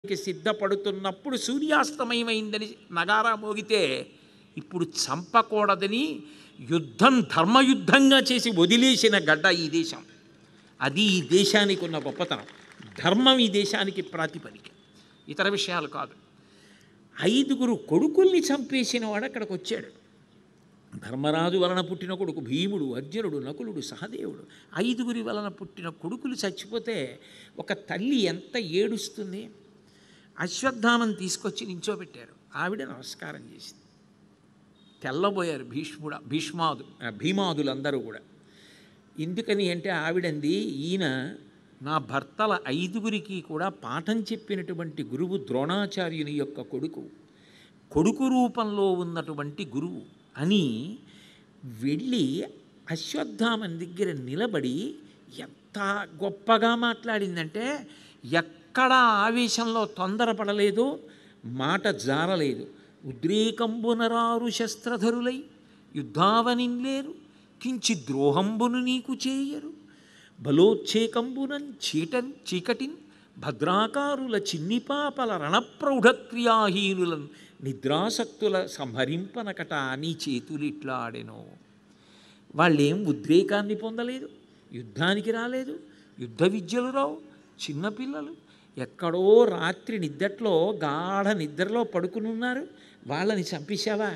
కి సిద్ధపడుతున్నప్పుడు సూర్యాస్తమయమైందని నగారా మోగితే ఇప్పుడు చంపకూడదని యుద్ధం ధర్మయుద్ధంగా చేసి వదిలేసిన గడ్డ ఈ దేశం అది ఈ దేశానికి ఉన్న గొప్పతనం ధర్మం ఈ దేశానికి ప్రాతిపదిక ఇతర విషయాలు కాదు ఐదుగురు కొడుకుల్ని చంపేసిన వాడు అక్కడికి వచ్చాడు ధర్మరాజు వలన పుట్టిన కొడుకు భీముడు అర్జునుడు నకులుడు సహదేవుడు ఐదుగురి వలన పుట్టిన కొడుకులు చచ్చిపోతే ఒక తల్లి ఎంత ఏడుస్తుంది అశ్వత్థామని తీసుకొచ్చి నించోబెట్టారు ఆవిడ నమస్కారం చేసింది తెల్లబోయారు భీష్ముడ భీష్మాదు ఆ, భీమాదులందరూ కూడా ఎందుకని అంటే ఆవిడంది ఈయన నా భర్తల ఐదుగురికి కూడా పాఠం చెప్పినటువంటి గురువు ద్రోణాచార్యుని యొక్క కొడుకు కొడుకు రూపంలో ఉన్నటువంటి గురువు అని వెళ్ళి అశ్వత్థామన్ దగ్గర నిలబడి ఎంత గొప్పగా మాట్లాడిందంటే ఎక్కడ ఆవేశంలో తొందరపడలేదు మాట జారలేదు ఉద్రేకంబునరారు శస్త్రధరులై యుద్ధావనిన్లేరు కించి ద్రోహంబును నీకు చేయరు బలోచ్చేకంబునన్ చీటన్ చీకటిన్ భద్రాకారుల చిన్నిపాపల రణప్రౌఢక్రియాహీనులను నిద్రాసక్తుల సంహరింపనకట నీ చేతులిట్లా ఆడెను వాళ్ళేం ఉద్రేకాన్ని పొందలేదు యుద్ధానికి రాలేదు యుద్ధ విద్యలు రావు చిన్నపిల్లలు ఎక్కడో రాత్రి నిద్దట్లో గాఢ నిద్రలో పడుకునున్నారు వాళ్ళని చంపేశావా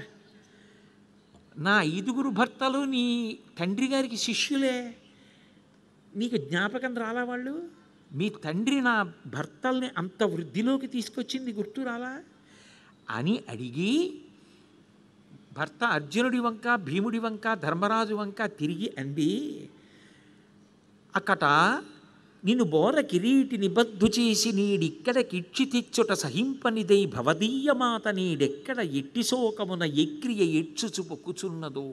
నా ఐదుగురు భర్తలు నీ తండ్రి గారికి శిష్యులే నీకు జ్ఞాపకం రాలా వాళ్ళు మీ తండ్రి నా భర్తల్ని అంత వృద్ధిలోకి తీసుకొచ్చింది గుర్తు రాలా అని అడిగి భర్త అర్జునుడి వంక భీముడి వంక ధర్మరాజు వంక తిరిగి అంది అక్కట నిన్ను బోర కిరీటి నిబద్ధు చేసి నీడిక్కడ కిచ్చి తెచ్చుట సహింపనిదై భవదీయమాత నీడెక్కడ ఎట్టి శోకమున ఎక్రియ ఎచ్చుచు పొక్కుచున్నదో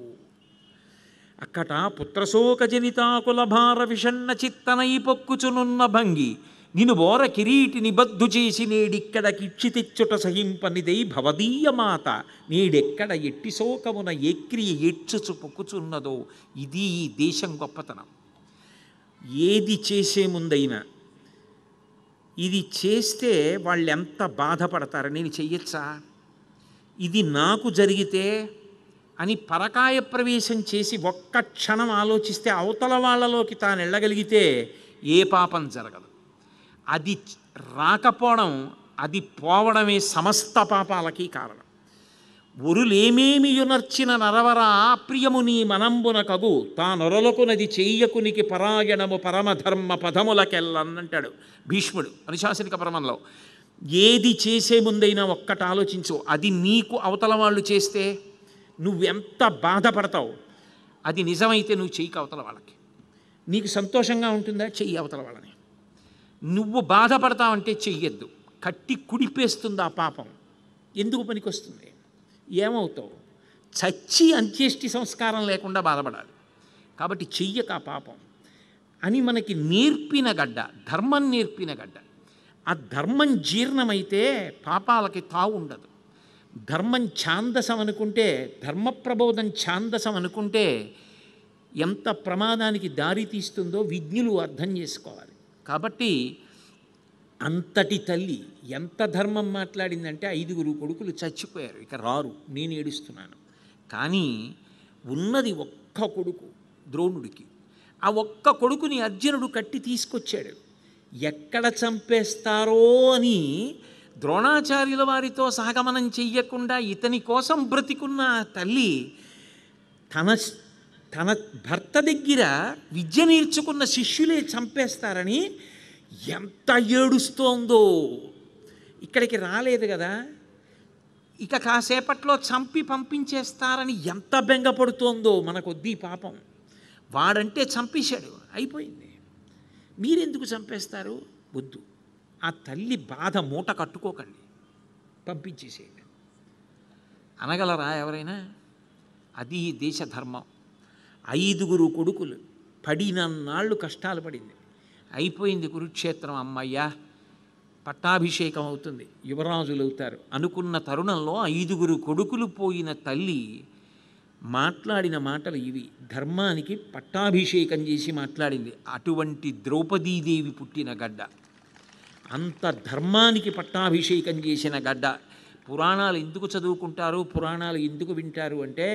అక్కట పుత్రశోక జనితాకుల భార విషణ్ణ చిత్తనై పొక్కుచునున్న భంగి నిన్ను బోర కిరీటి నిబద్ధు చేసి నేడిక్కడ కిచ్చి తెచ్చుట సహింపనిదై భవదీయమాత నేడెక్కడ ఎట్టి శోకమున ఎక్రియ ఎచ్చుచు పొక్కుచున్నదో ఇది ఈ దేశం గొప్పతనం ఏది చేసే ముందైనా ఇది చేస్తే వాళ్ళు ఎంత బాధపడతారు నేను చెయ్యొచ్చా ఇది నాకు జరిగితే అని పరకాయ ప్రవేశం చేసి ఒక్క క్షణం ఆలోచిస్తే అవతల వాళ్ళలోకి తాను వెళ్ళగలిగితే ఏ పాపం జరగదు అది రాకపోవడం అది పోవడమే సమస్త పాపాలకి కారణం ఒరులేమేమి యునర్చిన నరవరా ప్రియము నీ మనంబున కగు తానొరలకునది చెయ్యకునికి పరాయణము పరమధర్మ పదములకెళ్ళనంటాడు భీష్ముడు అనుశాసనిక పరమంలో ఏది చేసే ముందైనా ఒక్కటి ఆలోచించు అది నీకు అవతల వాళ్ళు చేస్తే నువ్వెంత బాధపడతావు అది నిజమైతే నువ్వు చెయ్యికి అవతల వాళ్ళకి నీకు సంతోషంగా ఉంటుందా చెయ్యి అవతల వాళ్ళని నువ్వు బాధపడతావంటే చెయ్యొద్దు కట్టి కుడిపేస్తుంది ఆ పాపం ఎందుకు పనికొస్తుంది ఏమవుతావు చచ్చి అంత్యేష్టి సంస్కారం లేకుండా బాధపడాలి కాబట్టి చెయ్యక ఆ పాపం అని మనకి నేర్పిన గడ్డ ధర్మం నేర్పిన గడ్డ ఆ ధర్మం జీర్ణమైతే పాపాలకి తావు ఉండదు ధర్మం ఛాందసం అనుకుంటే ధర్మ ప్రబోధం ఛాందసం అనుకుంటే ఎంత ప్రమాదానికి దారి తీస్తుందో విజ్ఞులు అర్థం చేసుకోవాలి కాబట్టి అంతటి తల్లి ఎంత ధర్మం మాట్లాడిందంటే ఐదుగురు కొడుకులు చచ్చిపోయారు ఇక రారు నేను ఏడుస్తున్నాను కానీ ఉన్నది ఒక్క కొడుకు ద్రోణుడికి ఆ ఒక్క కొడుకుని అర్జునుడు కట్టి తీసుకొచ్చాడు ఎక్కడ చంపేస్తారో అని ద్రోణాచార్యుల వారితో సహగమనం చెయ్యకుండా ఇతని కోసం బ్రతికున్న ఆ తల్లి తన తన భర్త దగ్గర విద్య నేర్చుకున్న శిష్యులే చంపేస్తారని ఎంత ఏడుస్తోందో ఇక్కడికి రాలేదు కదా ఇక కాసేపట్లో చంపి పంపించేస్తారని ఎంత బెంగపడుతోందో మనకొద్దీ పాపం వాడంటే చంపేశాడు అయిపోయింది మీరెందుకు చంపేస్తారు వద్దు ఆ తల్లి బాధ మూట కట్టుకోకండి పంపించేసేయండి అనగలరా ఎవరైనా అది ఈ దేశ ధర్మం ఐదుగురు కొడుకులు పడినన్నాళ్ళు కష్టాలు పడింది అయిపోయింది కురుక్షేత్రం అమ్మయ్యా పట్టాభిషేకం అవుతుంది యువరాజులు అవుతారు అనుకున్న తరుణంలో ఐదుగురు కొడుకులు పోయిన తల్లి మాట్లాడిన మాటలు ఇవి ధర్మానికి పట్టాభిషేకం చేసి మాట్లాడింది అటువంటి ద్రౌపదీదేవి పుట్టిన గడ్డ అంత ధర్మానికి పట్టాభిషేకం చేసిన గడ్డ పురాణాలు ఎందుకు చదువుకుంటారు పురాణాలు ఎందుకు వింటారు అంటే